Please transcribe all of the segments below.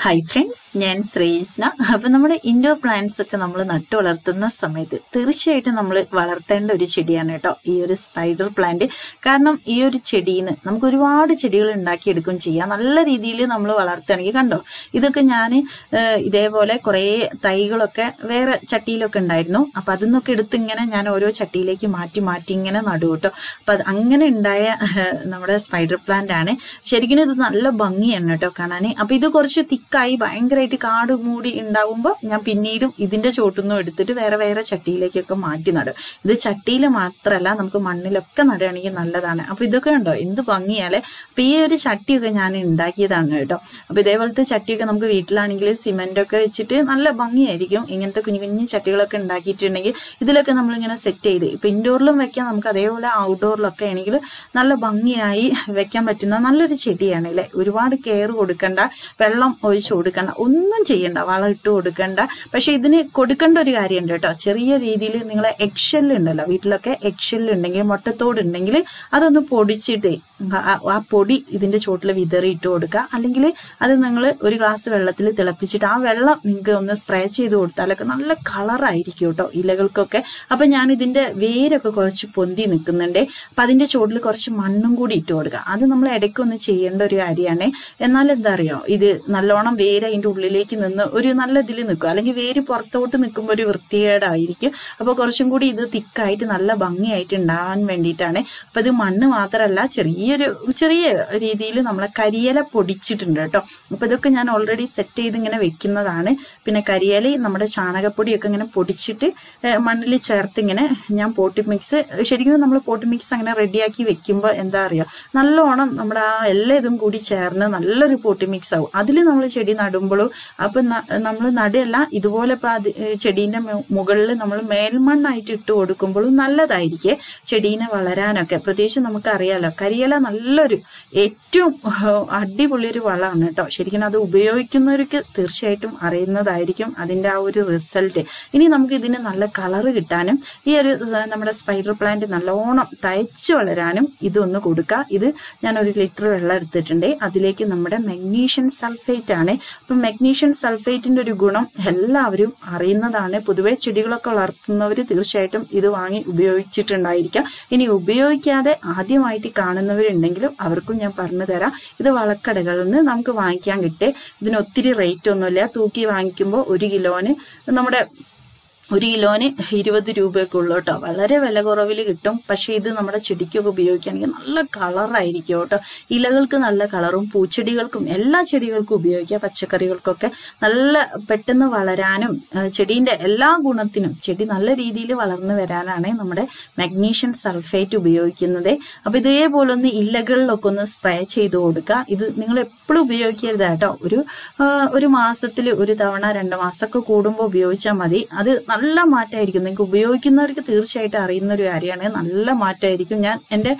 hi friends ഞാൻ ശ്രീസ്ന അപ്പം നമ്മുടെ ഇൻഡോർ പ്ലാന്റ്സ് ഒക്കെ നമ്മൾ നട്ടു വളർത്തുന്ന സമയത്ത് തീർച്ചയായിട്ടും നമ്മൾ വളർത്തേണ്ട ഒരു ചെടിയാണ് കേട്ടോ ഈ ഒരു സ്പൈഡർ പ്ലാന്റ് കാരണം ഈ ഒരു ചെടിയിൽ നിന്ന് നമുക്ക് ഒരുപാട് ചെടികൾ ഉണ്ടാക്കിയെടുക്കുകയും ചെയ്യാം നല്ല രീതിയിൽ നമ്മൾ വളർത്തുകയാണെങ്കിൽ കണ്ടോ ഇതൊക്കെ ഞാൻ ഇതേപോലെ കുറേ തൈകളൊക്കെ വേറെ ചട്ടിയിലൊക്കെ ഉണ്ടായിരുന്നു അപ്പം അതിൽ നിന്നൊക്കെ എടുത്ത് ഇങ്ങനെ ഞാൻ ഓരോ ചട്ടിയിലേക്ക് മാറ്റി മാറ്റി ഇങ്ങനെ നടും കേട്ടോ അപ്പം അത് അങ്ങനെ ഉണ്ടായ നമ്മുടെ സ്പൈഡർ പ്ലാന്റ് ആണ് ശരിക്കും ഇത് നല്ല ഭംഗിയാണ് കേട്ടോ കാണാൻ അപ്പം ഇത് കുറച്ച് തിക്കായി ഭയങ്കരമായിട്ട് കാട് മൂടി ഉണ്ടാവുമ്പോൾ ഞാൻ പിന്നീടും ഇതിന്റെ ചോട്ടുനിന്നും എടുത്തിട്ട് വേറെ വേറെ ചട്ടിയിലേക്കൊക്കെ മാറ്റി നടും ഇത് ചട്ടിയിൽ മാത്രമല്ല നമുക്ക് മണ്ണിലൊക്കെ നടുകയാണെങ്കിൽ നല്ലതാണ് അപ്പൊ ഇതൊക്കെ ഉണ്ടോ എന്ത് ഭംഗിയാലേ അപ്പൊ ഈ ഒരു ചട്ടിയൊക്കെ ഞാൻ ഉണ്ടാക്കിയതാണ് കേട്ടോ അപ്പൊ ഇതേപോലത്തെ ചട്ടിയൊക്കെ നമുക്ക് വീട്ടിലാണെങ്കിൽ സിമെന്റ് ഒക്കെ വെച്ചിട്ട് നല്ല ഭംഗിയായിരിക്കും ഇങ്ങനത്തെ കുഞ്ഞു കുഞ്ഞു ചട്ടികളൊക്കെ ഉണ്ടാക്കിയിട്ടുണ്ടെങ്കിൽ ഇതിലൊക്കെ നമ്മളിങ്ങനെ സെറ്റ് ചെയ്ത് ഇപ്പൊ ഇൻഡോറിലും വെക്കാം നമുക്ക് അതേപോലെ ഔട്ട്ഡോറിലൊക്കെ ആണെങ്കിൽ നല്ല ഭംഗിയായി വെക്കാൻ പറ്റുന്ന നല്ലൊരു ചെടിയാണ് അല്ലേ ഒരുപാട് കെയർ കൊടുക്കണ്ട വെള്ളം ഒഴിച്ചു കൊടുക്കണ്ട ഒന്നും ചെയ്യണ്ട വളം ഇട്ട് കൊടുക്കണ്ട പക്ഷെ ഇതിന് കൊടുക്കേണ്ട ഒരു കാര്യമുണ്ട് കേട്ടോ ചെറിയ രീതിയിൽ നിങ്ങളെ എക്ഷെല്ല് ഉണ്ടല്ലോ വീട്ടിലൊക്കെ എക്ഷെല്ല് ഉണ്ടെങ്കിൽ മുട്ടത്തോട് ഉണ്ടെങ്കിൽ അതൊന്ന് പൊടിച്ചിട്ട് ആ- ആ പൊടി ഇതിന്റെ ചോട്ടിൽ വിതറി ഇട്ട് കൊടുക്കുക അല്ലെങ്കിൽ അത് നിങ്ങൾ ഒരു ഗ്ലാസ് വെള്ളത്തിൽ തിളപ്പിച്ചിട്ട് ആ വെള്ളം നിങ്ങൾക്ക് ഒന്ന് സ്പ്രേ ചെയ്ത് കൊടുത്താലൊക്കെ നല്ല കളറായിരിക്കും കേട്ടോ ഇലകൾക്കൊക്കെ അപ്പൊ ഞാൻ ഇതിന്റെ വേരൊക്കെ കുറച്ച് പൊന്തി നിൽക്കുന്നുണ്ട് അപ്പൊ അതിന്റെ ചോട്ടിൽ കുറച്ച് മണ്ണും കൂടി ഇട്ട് കൊടുക്കുക അത് നമ്മൾ ഇടയ്ക്കൊന്ന് ചെയ്യേണ്ട ഒരു കാര്യമാണ് എന്നാൽ എന്താ അറിയോ ഇത് നല്ലോണം വേര് അതിന്റെ ഉള്ളിലേക്ക് നിന്ന് ഒരു നല്ല ഇതിൽ നിൽക്കും അല്ലെങ്കിൽ വേര് പുറത്തോട്ട് നിൽക്കുമ്പോൾ ഒരു വൃത്തികേടായിരിക്കും അപ്പോൾ കുറച്ചും കൂടി ഇത് തിക്കായിട്ട് നല്ല ഭംഗിയായിട്ട് ഉണ്ടാവാൻ വേണ്ടിയിട്ടാണ് അപ്പൊ ഇത് മണ്ണ് മാത്രമല്ല ചെറിയൊരു ചെറിയ രീതിയിൽ നമ്മളെ കരിയില പൊടിച്ചിട്ടുണ്ട് കേട്ടോ അപ്പൊ ഇതൊക്കെ ഞാൻ ഓൾറെഡി സെറ്റ് ചെയ്ത് ഇങ്ങനെ വെക്കുന്നതാണ് പിന്നെ കരിയില നമ്മുടെ ചാണകപ്പൊടിയൊക്കെ ഇങ്ങനെ പൊടിച്ചിട്ട് മണ്ണിൽ ചേർത്ത് ഇങ്ങനെ ഞാൻ പോട്ടി മിക്സ് ശരിക്കും നമ്മൾ പോട്ടി മിക്സ് അങ്ങനെ റെഡിയാക്കി വെക്കുമ്പോൾ എന്താ അറിയോ നല്ലോണം നമ്മുടെ ആ എല്ലാ ഇതും കൂടി ചേർന്ന് നല്ലൊരു പോട്ടി മിക്സ് ആവും അതിൽ നമ്മൾ ചെടി നടുമ്പോഴും അപ്പൊ നമ്മൾ നടുകയല്ല ഇതുപോലെ ഇപ്പൊ അത് ചെടീന്റെ മുകളിൽ നമ്മൾ മേൽമണ്ണായിട്ട് ഇട്ട് കൊടുക്കുമ്പോഴും നല്ലതായിരിക്കും ചെടീനെ വളരാനൊക്കെ പ്രത്യേകിച്ച് നമുക്കറിയാലോ കരിയില നല്ലൊരു ഏറ്റവും അടിപൊളി ഒരു വളമാണ് കേട്ടോ ശരിക്കും അത് ഉപയോഗിക്കുന്നവർക്ക് തീർച്ചയായിട്ടും അറിയുന്നതായിരിക്കും അതിന്റെ ആ ഒരു റിസൾട്ട് ഇനി നമുക്ക് ഇതിന് നല്ല കളറ് കിട്ടാനും ഈ ഒരു ഏർ, നമ്മുടെ സ്പൈഡർ പ്ലാന്റ് നല്ലോണം തയച്ചു വളരാനും ഇതൊന്ന് കൊടുക്കുക ഇത് ഞാൻ ഒരു ലിറ്റർ വെള്ളം എടുത്തിട്ടുണ്ട് അതിലേക്ക് നമ്മുടെ മെഗ്നീഷ്യൻ സൾഫേറ്റ് ആണ് അപ്പം മെഗ്നീഷ്യൻ സൾഫേറ്റിന്റെ ഒരു ഗുണം എല്ലാവരും അറിയുന്നതാണ് പൊതുവെ ചെടികളൊക്കെ വളർത്തുന്നവർ തീർച്ചയായിട്ടും ഇത് വാങ്ങി ഉപയോഗിച്ചിട്ടുണ്ടായിരിക്കാം ഇനി ഉപയോഗിക്കാതെ ആദ്യമായിട്ട് കാണുന്നവരുണ്ടെങ്കിലും അവർക്കും ഞാൻ പറഞ്ഞു തരാം ഇത് വളക്കടകളിൽ നിന്ന് നമുക്ക് വാങ്ങിക്കാൻ കിട്ടേ ഇതിന് ഒത്തിരി റേറ്റ് ഒന്നുമില്ല തൂക്കി വാങ്ങിക്കുമ്പോൾ ഒരു കിലോന് നമ്മുടെ ഒരു കിലോന് ഇരുപത് രൂപയൊക്കെ ഉള്ളു കേട്ടോ വളരെ വില കുറവിൽ കിട്ടും പക്ഷെ ഇത് നമ്മുടെ ചെടിക്കൊക്കെ ഉപയോഗിക്കുകയാണെങ്കിൽ നല്ല കളറായിരിക്കും കേട്ടോ ഇലകൾക്ക് നല്ല കളറും പൂച്ചെടികൾക്കും എല്ലാ ചെടികൾക്കും ഉപയോഗിക്കാം പച്ചക്കറികൾക്കൊക്കെ നല്ല പെട്ടെന്ന് വളരാനും ആ, ചെടീന്റെ എല്ലാ ഗുണത്തിനും ചെടി നല്ല രീതിയിൽ വളർന്നു വരാനാണ് നമ്മുടെ മഗ്നീഷ്യൻ സൾഫേറ്റ് ഉപയോഗിക്കുന്നത് അപ്പൊ ഇതേപോലെ ഒന്ന് ഇലകളിലൊക്കെ ഒന്ന് സ്പ്രേ ചെയ്ത് കൊടുക്കുക ഇത് നിങ്ങൾ എപ്പോഴും ഉപയോഗിക്കരുത് കേട്ടോ ഒരു ആ, ഒരു മാസത്തിൽ ഒരു തവണ രണ്ട് മാസമൊക്കെ കൂടുമ്പോൾ ഉപയോഗിച്ചാൽ മതി അത് നല്ല മാറ്റമായിരിക്കും നിങ്ങൾക്ക് ഉപയോഗിക്കുന്നവർക്ക് തീർച്ചയായിട്ടും അറിയുന്ന ഒരു കാര്യമാണ് നല്ല മാറ്റമായിരിക്കും ഞാൻ എൻ്റെ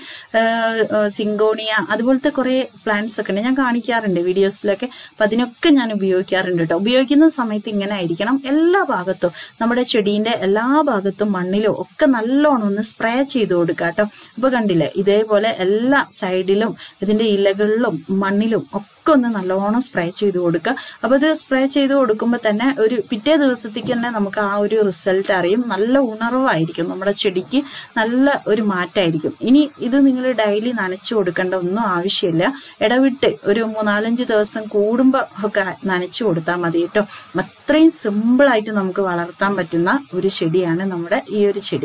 സിങ്കോണിയ അതുപോലത്തെ കുറേ പ്ലാന്റ്സ് ഒക്കെ ഉണ്ട് ഞാൻ കാണിക്കാറുണ്ട് വീഡിയോസിലൊക്കെ അപ്പം അതിനൊക്കെ ഞാൻ ഉപയോഗിക്കാറുണ്ട് കേട്ടോ ഉപയോഗിക്കുന്ന സമയത്ത് ഇങ്ങനെ ആയിരിക്കണം എല്ലാ ഭാഗത്തും നമ്മുടെ ചെടീൻ്റെ എല്ലാ ഭാഗത്തും മണ്ണിലും ഒക്കെ നല്ലോണം ഒന്ന് സ്പ്രേ ചെയ്ത് കൊടുക്കുക കേട്ടോ അപ്പോൾ കണ്ടില്ലേ ഇതേപോലെ എല്ലാ സൈഡിലും ഇതിൻ്റെ ഇലകളിലും മണ്ണിലും ഒക്കെ ഒന്ന് നല്ലോണം സ്പ്രേ ചെയ്ത് കൊടുക്കുക അപ്പോൾ ഇത് സ്പ്രേ ചെയ്ത് കൊടുക്കുമ്പോൾ തന്നെ ഒരു പിറ്റേ ദിവസത്തേക്ക് തന്നെ നമുക്ക് ആ ഒരു റിസൾട്ട് അറിയും നല്ല ഉണർവായിരിക്കും നമ്മുടെ ചെടിക്ക് നല്ല ഒരു മാറ്റമായിരിക്കും ഇനി ഇത് നിങ്ങൾ ഡെയിലി നനച്ചു കൊടുക്കേണ്ട ഒന്നും ആവശ്യമില്ല ഇടവിട്ട് ഒരു മൂന്നാലഞ്ച് ദിവസം കൂടുമ്പോൾ ഒക്കെ നനച്ചു കൊടുത്താൽ മതി കേട്ടോ അത്രയും സിമ്പിളായിട്ട് നമുക്ക് വളർത്താൻ പറ്റുന്ന ഒരു ചെടിയാണ് നമ്മുടെ ഈ ഒരു ചെടി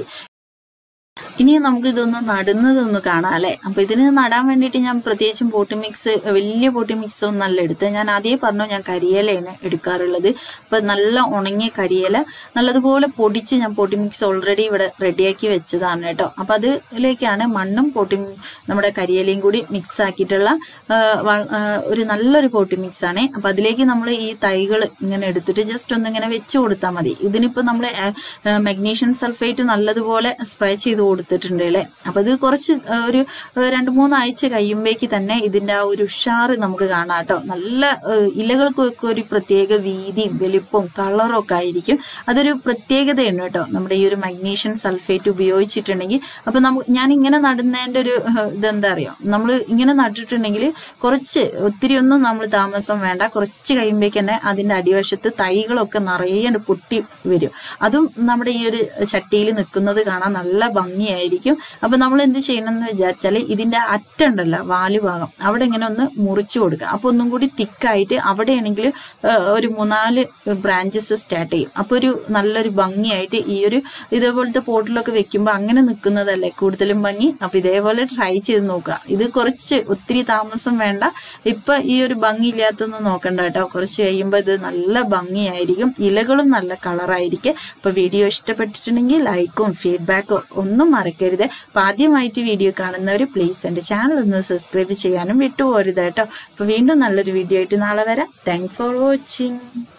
ഇനി നമുക്ക് ഇതൊന്ന് നടുന്നതൊന്ന് കാണാം അല്ലെ അപ്പൊ ഇതിന് നടാൻ വേണ്ടിയിട്ട് ഞാൻ പ്രത്യേകിച്ചും പോട്ടി മിക്സ് വലിയ പോട്ടി മിക്സ് ഒന്നല്ല എടുത്ത് ഞാൻ ആദ്യമേ പറഞ്ഞു ഞാൻ കരിയിലയാണ് എടുക്കാറുള്ളത് അപ്പൊ നല്ല ഉണങ്ങിയ കരിയില നല്ലതുപോലെ പൊടിച്ച് ഞാൻ പോട്ടി മിക്സ് ഓൾറെഡി ഇവിടെ റെഡിയാക്കി വെച്ചതാണ് കേട്ടോ അപ്പൊ അതിലേക്കാണ് മണ്ണും പോട്ടി നമ്മുടെ കരിയിലയും കൂടി മിക്സ് ആക്കിയിട്ടുള്ള ആ, വ- ആ, ഒരു നല്ലൊരു പോട്ടി മിക്സ് ആണ് അപ്പൊ അതിലേക്ക് നമ്മൾ ഈ തൈകൾ ഇങ്ങനെ എടുത്തിട്ട് ജസ്റ്റ് ഒന്ന് ഇങ്ങനെ വെച്ച് കൊടുത്താൽ മതി ഇതിനിപ്പോ നമ്മൾ മഗ്നീഷ്യൻ സൾഫേറ്റ് നല്ലതുപോലെ സ്പ്രേ ചെയ്ത് കൊടുക്കുക കൊടുത്തിട്ടുണ്ട് അല്ലേ അപ്പൊ ഇത് കുറച്ച് ആ, ഒരു ആ, രണ്ട് മൂന്നാഴ്ച കഴിയുമ്പോഴേക്ക് തന്നെ ഇതിന്റെ ആ ഒരു ഉഷാറ് നമുക്ക് കാണാം കേട്ടോ നല്ല ആ, ഇലകൾക്കൊക്കെ ഒരു പ്രത്യേക വീതിയും വലിപ്പവും കളറും ഒക്കെ ആയിരിക്കും അതൊരു പ്രത്യേകതയാണ് കേട്ടോ നമ്മുടെ ഈ ഒരു മഗ്നീഷ്യം സൾഫേറ്റ് ഉപയോഗിച്ചിട്ടുണ്ടെങ്കിൽ അപ്പൊ നമുക്ക് ഞാൻ ഇങ്ങനെ നടുന്നതിന്റെ ഒരു ആ, ഇതെന്താ അറിയോ നമ്മൾ ഇങ്ങനെ നട്ടിട്ടുണ്ടെങ്കിൽ കുറച്ച് ഒത്തിരി ഒന്നും നമ്മൾ താമസം വേണ്ട കുറച്ച് കഴിയുമ്പോഴേക്ക് തന്നെ അതിന്റെ അടിവശത്ത് തൈകളൊക്കെ നിറയെ പൊട്ടി വരും അതും നമ്മുടെ ഈ ഒരു ചട്ടിയിൽ നിൽക്കുന്നത് കാണാൻ നല്ല ഭംഗിയായിരിക്കും അപ്പൊ നമ്മൾ എന്ത് ചെയ്യണം എന്ന് വിചാരിച്ചാൽ ഇതിന്റെ അറ്റുണ്ടല്ലോ വാല് ഭാഗം അവിടെ ഇങ്ങനെ ഒന്ന് മുറിച്ചു കൊടുക്കുക അപ്പൊ ഒന്നും കൂടി തിക്കായിട്ട് അവിടെയാണെങ്കിൽ ഒരു മൂന്നാല് ബ്രാഞ്ചസ് സ്റ്റാർട്ട് ചെയ്യും അപ്പൊ ഒരു നല്ലൊരു ഭംഗിയായിട്ട് ഈ ഒരു ഇതേപോലത്തെ പോട്ടിലൊക്കെ വെക്കുമ്പോൾ അങ്ങനെ നിൽക്കുന്നതല്ലേ കൂടുതലും ഭംഗി അപ്പൊ ഇതേപോലെ ട്രൈ ചെയ്ത് നോക്കുക ഇത് കുറച്ച് ഒത്തിരി താമസം വേണ്ട ഇപ്പൊ ഈ ഒരു ഭംഗി ഇല്ലാത്തൊന്നും നോക്കണ്ട കേട്ടോ കുറച്ച് കഴിയുമ്പോൾ ഇത് നല്ല ഭംഗിയായിരിക്കും ഇലകളും നല്ല കളറായിരിക്കും അപ്പൊ വീഡിയോ ഇഷ്ടപ്പെട്ടിട്ടുണ്ടെങ്കിൽ ലൈക്കും ഫീഡ്ബാക്കും ഒന്നും മറക്കരുത് അപ്പൊ ആദ്യമായിട്ട് വീഡിയോ കാണുന്നവർ പ്ലീസ് എന്റെ ചാനൽ ഒന്ന് സബ്സ്ക്രൈബ് ചെയ്യാനും വിട്ടുപോരുത് കേട്ടോ അപ്പൊ വീണ്ടും നല്ലൊരു വീഡിയോ ആയിട്ട് നാളെ വരാം താങ്ക് ഫോർ വാച്ചിങ്